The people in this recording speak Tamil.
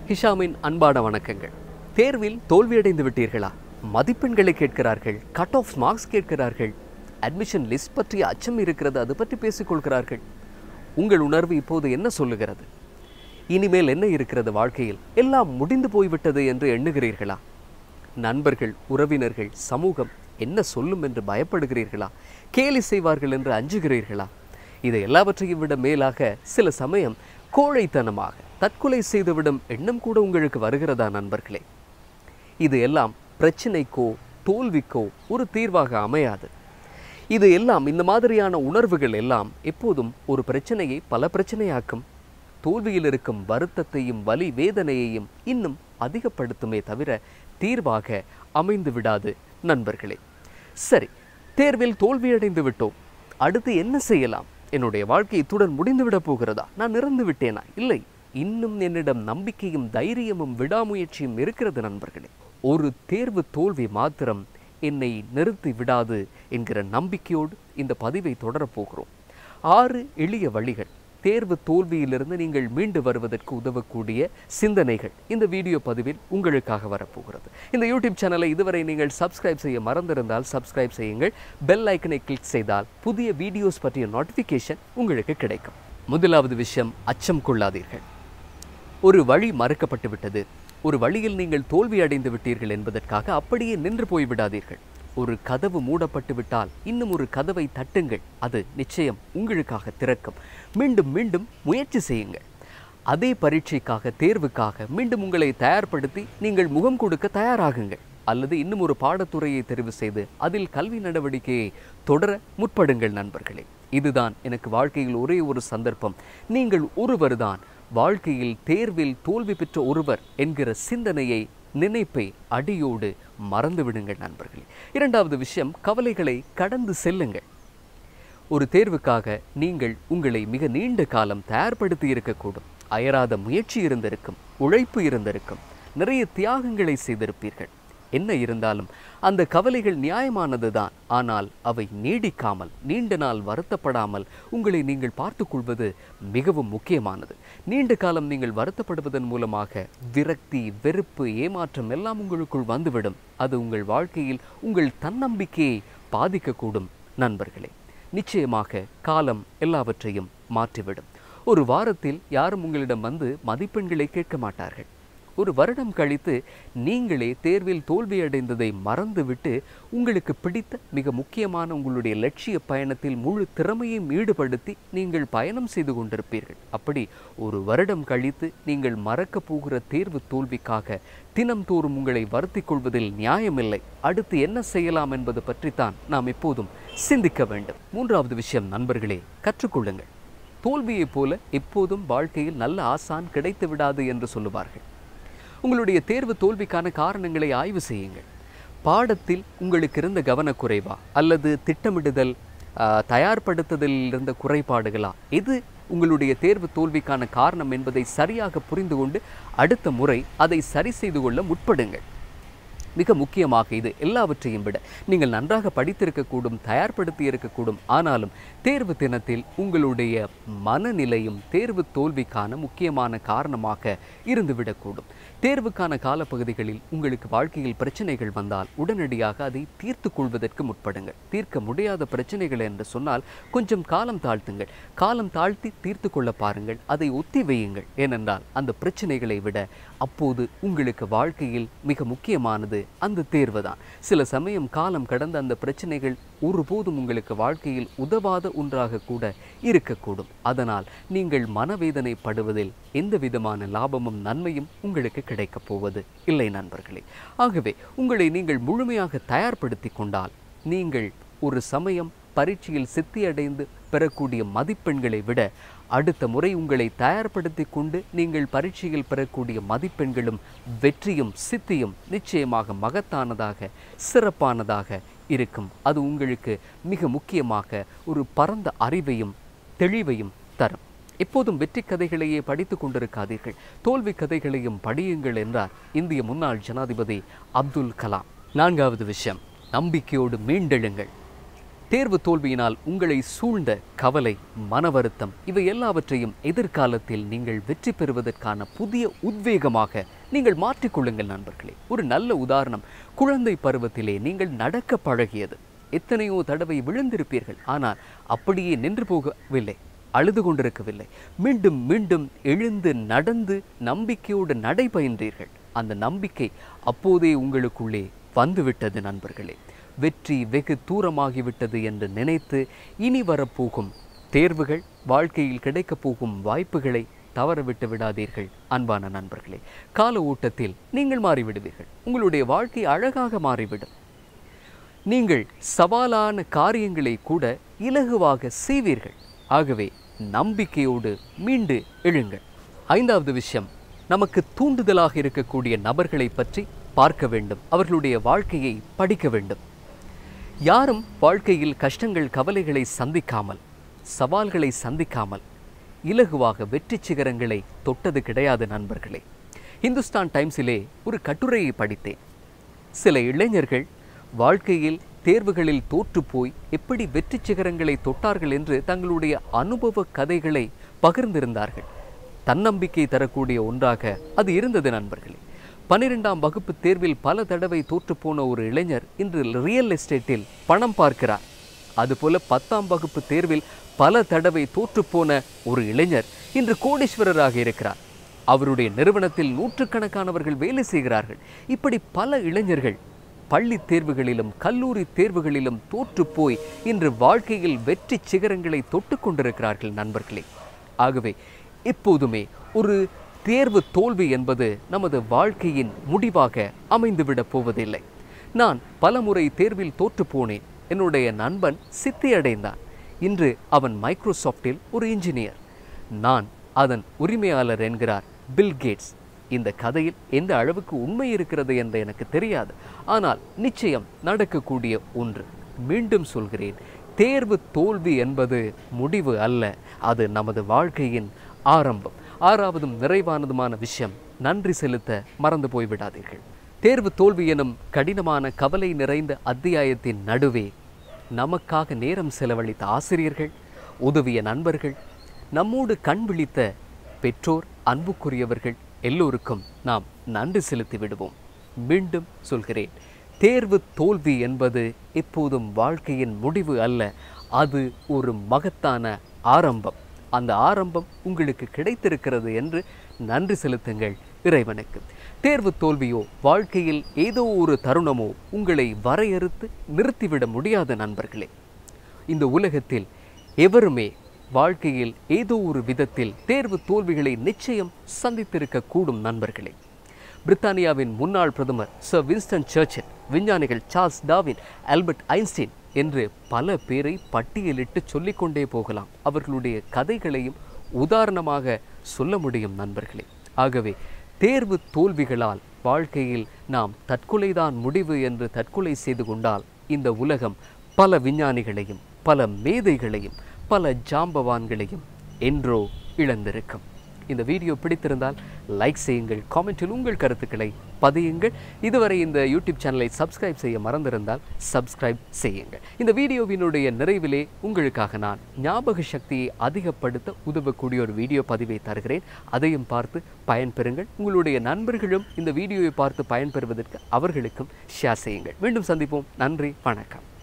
ஹிஷாமின் அன்பான வணக்கங்கள் தேர்வில் தோல்வியடைந்து விட்டீர்களா மதிப்பெண்களை கேட்கிறார்கள் கட் ஆஃப் மார்க்ஸ் கேட்கிறார்கள் அட்மிஷன் லிஸ்ட் பற்றிய அச்சம் இருக்கிறது அது பற்றி பேசிக்கொள்கிறார்கள் உங்கள் உணர்வு இப்போது என்ன சொல்லுகிறது இனிமேல் என்ன இருக்கிறது வாழ்க்கையில் எல்லாம் முடிந்து போய்விட்டது என்று எண்ணுகிறீர்களா நண்பர்கள் உறவினர்கள் சமூகம் என்ன சொல்லும் என்று பயப்படுகிறீர்களா கேலி செய்வார்கள் என்று அஞ்சுகிறீர்களா இதை எல்லாவற்றையும் விட மேலாக சில சமயம் கோழைத்தனமாக தற்கொலை செய்துவிடும் எண்ணம் கூட உங்களுக்கு வருகிறதா நண்பர்களே இது எல்லாம் பிரச்சினைக்கோ தோல்விக்கோ ஒரு தீர்வாக அமையாது இது எல்லாம் இந்த மாதிரியான உணர்வுகள் எல்லாம் எப்போதும் ஒரு பிரச்சனையை பல பிரச்சனையாக்கும் தோல்வியில் இருக்கும் வருத்தத்தையும் வலி வேதனையையும் இன்னும் அதிகப்படுத்துமே தவிர தீர்வாக அமைந்து விடாது நண்பர்களே சரி தேர்வில் தோல்வியடைந்து விட்டோம் அடுத்து என்ன செய்யலாம் என்னுடைய வாழ்க்கை இத்துடன் முடிந்துவிடப் போகிறதா நான் இறந்து விட்டேனா இல்லை இன்னும் என்னிடம் நம்பிக்கையும் தைரியமும் விடாமுயற்சியும் இருக்கிறது நண்பர்களே ஒரு தேர்வு தோல்வி மாத்திரம் என்னை நிறுத்தி விடாது என்கிற நம்பிக்கையோடு இந்த பதிவை தொடரப் போகிறோம் ஆறு எளிய வழிகள் தேர்வு தோல்வியிலிருந்து நீங்கள் மீண்டு வருவதற்கு உதவக்கூடிய சிந்தனைகள் இந்த வீடியோ பதிவில் உங்களுக்காக வரப்போகிறது இந்த யூடியூப் சேனலை இதுவரை நீங்கள் சப்ஸ்கிரைப் செய்ய மறந்திருந்தால் சப்ஸ்கிரைப் செய்யுங்கள் பெல் ஐக்கனை கிளிக் செய்தால் புதிய வீடியோஸ் பற்றிய நோட்டிஃபிகேஷன் உங்களுக்கு கிடைக்கும் முதலாவது விஷயம் அச்சம் கொள்ளாதீர்கள் ஒரு வழி மறுக்கப்பட்டு விட்டது ஒரு வழியில் நீங்கள் தோல்வி அடைந்து விட்டீர்கள் என்பதற்காக அப்படியே நின்று போய்விடாதீர்கள் ஒரு கதவு மூடப்பட்டு விட்டால் இன்னும் ஒரு கதவை தட்டுங்கள் அது நிச்சயம் உங்களுக்காக திறக்கும் மீண்டும் மீண்டும் முயற்சி செய்யுங்கள் அதே பரீட்சைக்காக தேர்வுக்காக மீண்டும் உங்களை தயார்படுத்தி நீங்கள் முகம் கொடுக்க தயாராகுங்கள் அல்லது இன்னும் ஒரு பாடத்துறையை தெரிவு செய்து அதில் கல்வி நடவடிக்கையை தொடர முற்படுங்கள் நண்பர்களே இதுதான் எனக்கு வாழ்க்கையில் ஒரே ஒரு சந்தர்ப்பம் நீங்கள் ஒருவர்தான் வாழ்க்கையில் தேர்வில் தோல்வி பெற்ற ஒருவர் என்கிற சிந்தனையை நினைப்பை அடியோடு மறந்து விடுங்கள் நண்பர்களே இரண்டாவது விஷயம் கவலைகளை கடந்து செல்லுங்கள் ஒரு தேர்வுக்காக நீங்கள் உங்களை மிக நீண்ட காலம் தயார்படுத்தி இருக்கக்கூடும் அயராத முயற்சி இருந்திருக்கும் உழைப்பு இருந்திருக்கும் நிறைய தியாகங்களை செய்திருப்பீர்கள் என்ன இருந்தாலும் அந்த கவலைகள் நியாயமானதுதான் ஆனால் அவை நீடிக்காமல் நீண்ட நாள் வருத்தப்படாமல் உங்களை நீங்கள் பார்த்துக் கொள்வது மிகவும் முக்கியமானது நீண்ட காலம் நீங்கள் வருத்தப்படுவதன் மூலமாக விரக்தி வெறுப்பு ஏமாற்றம் எல்லாம் உங்களுக்குள் வந்துவிடும் அது உங்கள் வாழ்க்கையில் உங்கள் தன்னம்பிக்கையை பாதிக்கக்கூடும் நண்பர்களே நிச்சயமாக காலம் எல்லாவற்றையும் மாற்றிவிடும் ஒரு வாரத்தில் யாரும் உங்களிடம் வந்து மதிப்பெண்களை கேட்க மாட்டார்கள் ஒரு வருடம் கழித்து நீங்களே தேர்வில் தோல்வியடைந்ததை மறந்துவிட்டு உங்களுக்கு பிடித்த மிக முக்கியமான உங்களுடைய லட்சிய பயணத்தில் முழு திறமையும் ஈடுபடுத்தி நீங்கள் பயணம் செய்து கொண்டிருப்பீர்கள் அப்படி ஒரு வருடம் கழித்து நீங்கள் மறக்க போகிற தேர்வு தோல்விக்காக தினம்தோறும் உங்களை வருத்திக் கொள்வதில் நியாயமில்லை அடுத்து என்ன செய்யலாம் என்பது பற்றித்தான் நாம் எப்போதும் சிந்திக்க வேண்டும் மூன்றாவது விஷயம் நண்பர்களே கற்றுக்கொள்ளுங்கள் தோல்வியைப் போல எப்போதும் வாழ்க்கையில் நல்ல ஆசான் கிடைத்து விடாது என்று சொல்லுவார்கள் உங்களுடைய தேர்வு தோல்விக்கான காரணங்களை ஆய்வு செய்யுங்கள் பாடத்தில் உங்களுக்கு இருந்த கவனக்குறைவா அல்லது திட்டமிடுதல் தயார்படுத்துதலில் இருந்த குறைபாடுகளா எது உங்களுடைய தேர்வு தோல்விக்கான காரணம் என்பதை சரியாக புரிந்து கொண்டு அடுத்த முறை அதை சரி செய்து கொள்ள முற்படுங்கள் மிக முக்கியமாக இது எல்லாவற்றையும் விட நீங்கள் நன்றாக படித்திருக்கக்கூடும் தயார்படுத்தி இருக்கக்கூடும் ஆனாலும் தேர்வு தினத்தில் உங்களுடைய மனநிலையும் தேர்வு தோல்விக்கான முக்கியமான காரணமாக இருந்துவிடக்கூடும் தேர்வுக்கான காலப்பகுதிகளில் உங்களுக்கு வாழ்க்கையில் பிரச்சனைகள் வந்தால் உடனடியாக அதை தீர்த்து கொள்வதற்கு முற்படுங்கள் தீர்க்க முடியாத பிரச்சனைகள் என்று சொன்னால் கொஞ்சம் காலம் தாழ்த்துங்கள் காலம் தாழ்த்தி தீர்த்து கொள்ள பாருங்கள் அதை ஒத்தி வையுங்கள் ஏனென்றால் அந்த பிரச்சனைகளை விட அப்போது உங்களுக்கு வாழ்க்கையில் மிக முக்கியமானது அந்த தேர்வு தான் சில சமயம் காலம் கடந்த அந்த பிரச்சனைகள் ஒருபோதும் உங்களுக்கு வாழ்க்கையில் உதவாத ஒன்றாக கூட இருக்கக்கூடும் அதனால் நீங்கள் மனவேதனை படுவதில் எந்த விதமான லாபமும் நன்மையும் உங்களுக்கு கிடைக்கப் போவது இல்லை நண்பர்களே ஆகவே உங்களை நீங்கள் முழுமையாக தயார்படுத்தி கொண்டால் நீங்கள் ஒரு சமயம் பரீட்சையில் சித்தியடைந்து பெறக்கூடிய மதிப்பெண்களை விட அடுத்த முறை உங்களை தயார்படுத்தி கொண்டு நீங்கள் பரீட்சையில் பெறக்கூடிய மதிப்பெண்களும் வெற்றியும் சித்தியும் நிச்சயமாக மகத்தானதாக சிறப்பானதாக இருக்கும் அது உங்களுக்கு மிக முக்கியமாக ஒரு பரந்த அறிவையும் தெளிவையும் தரும் எப்போதும் வெற்றி கதைகளையே படித்து கொண்டிருக்காதீர்கள் தோல்வி கதைகளையும் படியுங்கள் என்றார் இந்திய முன்னாள் ஜனாதிபதி அப்துல் கலாம் நான்காவது விஷயம் நம்பிக்கையோடு மீண்டெழுங்கள் தேர்வு தோல்வியினால் உங்களை சூழ்ந்த கவலை மன வருத்தம் இவை எல்லாவற்றையும் எதிர்காலத்தில் நீங்கள் வெற்றி பெறுவதற்கான புதிய உத்வேகமாக நீங்கள் மாற்றிக்கொள்ளுங்கள் நண்பர்களே ஒரு நல்ல உதாரணம் குழந்தை பருவத்திலே நீங்கள் நடக்க பழகியது எத்தனையோ தடவை விழுந்திருப்பீர்கள் ஆனால் அப்படியே நின்று போகவில்லை அழுது கொண்டிருக்கவில்லை மீண்டும் மீண்டும் எழுந்து நடந்து நம்பிக்கையோடு நடைபயின்றீர்கள் அந்த நம்பிக்கை அப்போதே உங்களுக்குள்ளே வந்துவிட்டது நண்பர்களே வெற்றி வெகு தூரமாகிவிட்டது என்று நினைத்து இனி வரப்போகும் தேர்வுகள் வாழ்க்கையில் கிடைக்கப் போகும் வாய்ப்புகளை தவறவிட்டு விடாதீர்கள் அன்பான நண்பர்களே கால ஓட்டத்தில் நீங்கள் மாறிவிடுவீர்கள் உங்களுடைய வாழ்க்கை அழகாக மாறிவிடும் நீங்கள் சவாலான காரியங்களை கூட இலகுவாக செய்வீர்கள் ஆகவே நம்பிக்கையோடு மீண்டு எழுங்கள் ஐந்தாவது விஷயம் நமக்கு தூண்டுதலாக இருக்கக்கூடிய நபர்களை பற்றி பார்க்க வேண்டும் அவர்களுடைய வாழ்க்கையை படிக்க வேண்டும் யாரும் வாழ்க்கையில் கஷ்டங்கள் கவலைகளை சந்திக்காமல் சவால்களை சந்திக்காமல் இலகுவாக வெற்றி சிகரங்களை தொட்டது கிடையாது நண்பர்களே இந்துஸ்தான் டைம்ஸிலே ஒரு கட்டுரையை படித்தேன் சில இளைஞர்கள் வாழ்க்கையில் தேர்வுகளில் தோற்று போய் எப்படி வெற்றி சிகரங்களை தொட்டார்கள் என்று தங்களுடைய அனுபவ கதைகளை பகிர்ந்திருந்தார்கள் தன்னம்பிக்கை தரக்கூடிய ஒன்றாக அது இருந்தது நண்பர்களே பன்னிரெண்டாம் வகுப்பு தேர்வில் பல தடவை தோற்றுப்போன ஒரு இளைஞர் இன்று ரியல் எஸ்டேட்டில் பணம் பார்க்கிறார் அதுபோல பத்தாம் வகுப்பு தேர்வில் பல தடவை தோற்றுப்போன ஒரு இளைஞர் இன்று கோடீஸ்வரராக இருக்கிறார் அவருடைய நிறுவனத்தில் நூற்றுக்கணக்கானவர்கள் வேலை செய்கிறார்கள் இப்படி பல இளைஞர்கள் பள்ளி தேர்வுகளிலும் கல்லூரி தேர்வுகளிலும் தோற்று போய் இன்று வாழ்க்கையில் வெற்றி சிகரங்களை தொட்டு கொண்டிருக்கிறார்கள் நண்பர்களே ஆகவே எப்போதுமே ஒரு தேர்வு தோல்வி என்பது நமது வாழ்க்கையின் முடிவாக அமைந்துவிடப் போவதில்லை நான் பலமுறை தேர்வில் தோற்று போனேன் என்னுடைய நண்பன் சித்தி அடைந்தான் இன்று அவன் மைக்ரோசாஃப்டில் ஒரு இன்ஜினியர் நான் அதன் உரிமையாளர் என்கிறார் பில் கேட்ஸ் இந்த கதையில் எந்த அளவுக்கு உண்மை இருக்கிறது என்று எனக்கு தெரியாது ஆனால் நிச்சயம் நடக்கக்கூடிய ஒன்று மீண்டும் சொல்கிறேன் தேர்வு தோல்வி என்பது முடிவு அல்ல அது நமது வாழ்க்கையின் ஆரம்பம் ஆறாவதும் நிறைவானதுமான விஷயம் நன்றி செலுத்த மறந்து போய்விடாதீர்கள் தேர்வு தோல்வி எனும் கடினமான கவலை நிறைந்த அத்தியாயத்தின் நடுவே நமக்காக நேரம் செலவழித்த ஆசிரியர்கள் உதவிய நண்பர்கள் நம்மோடு கண் விழித்த பெற்றோர் அன்புக்குரியவர்கள் எல்லோருக்கும் நாம் நன்றி செலுத்தி விடுவோம் மீண்டும் சொல்கிறேன் தேர்வு தோல்வி என்பது எப்போதும் வாழ்க்கையின் முடிவு அல்ல அது ஒரு மகத்தான ஆரம்பம் அந்த ஆரம்பம் உங்களுக்கு கிடைத்திருக்கிறது என்று நன்றி செலுத்துங்கள் இறைவனுக்கு தேர்வு தோல்வியோ வாழ்க்கையில் ஏதோ ஒரு தருணமோ உங்களை வரையறுத்து நிறுத்திவிட முடியாத நண்பர்களே இந்த உலகத்தில் எவருமே வாழ்க்கையில் ஏதோ ஒரு விதத்தில் தேர்வு தோல்விகளை நிச்சயம் சந்தித்திருக்க கூடும் நண்பர்களே பிரித்தானியாவின் முன்னாள் பிரதமர் சர் வின்ஸ்டன் சர்ச்சில் விஞ்ஞானிகள் சார்ல்ஸ் டாவின் ஆல்பர்ட் ஐன்ஸ்டீன் என்று பல பேரை பட்டியலிட்டு சொல்லிக்கொண்டே போகலாம் அவர்களுடைய கதைகளையும் உதாரணமாக சொல்ல முடியும் நண்பர்களே ஆகவே தேர்வு தோல்விகளால் வாழ்க்கையில் நாம் தற்கொலைதான் முடிவு என்று தற்கொலை செய்து கொண்டால் இந்த உலகம் பல விஞ்ஞானிகளையும் பல மேதைகளையும் பல ஜாம்பவான்களையும் என்றோ இழந்திருக்கும் இந்த வீடியோ பிடித்திருந்தால் லைக் செய்யுங்கள் காமெண்டில் உங்கள் கருத்துக்களை பதியுங்கள் இதுவரை இந்த யூடியூப் சேனலை சப்ஸ்கிரைப் செய்ய மறந்திருந்தால் சப்ஸ்கிரைப் செய்யுங்கள் இந்த வீடியோவினுடைய நிறைவிலே உங்களுக்காக நான் ஞாபக சக்தியை அதிகப்படுத்த உதவக்கூடிய ஒரு வீடியோ பதிவை தருகிறேன் அதையும் பார்த்து பயன்பெறுங்கள் உங்களுடைய நண்பர்களும் இந்த வீடியோவை பார்த்து பயன்பெறுவதற்கு அவர்களுக்கும் ஷேர் செய்யுங்கள் மீண்டும் சந்திப்போம் நன்றி வணக்கம்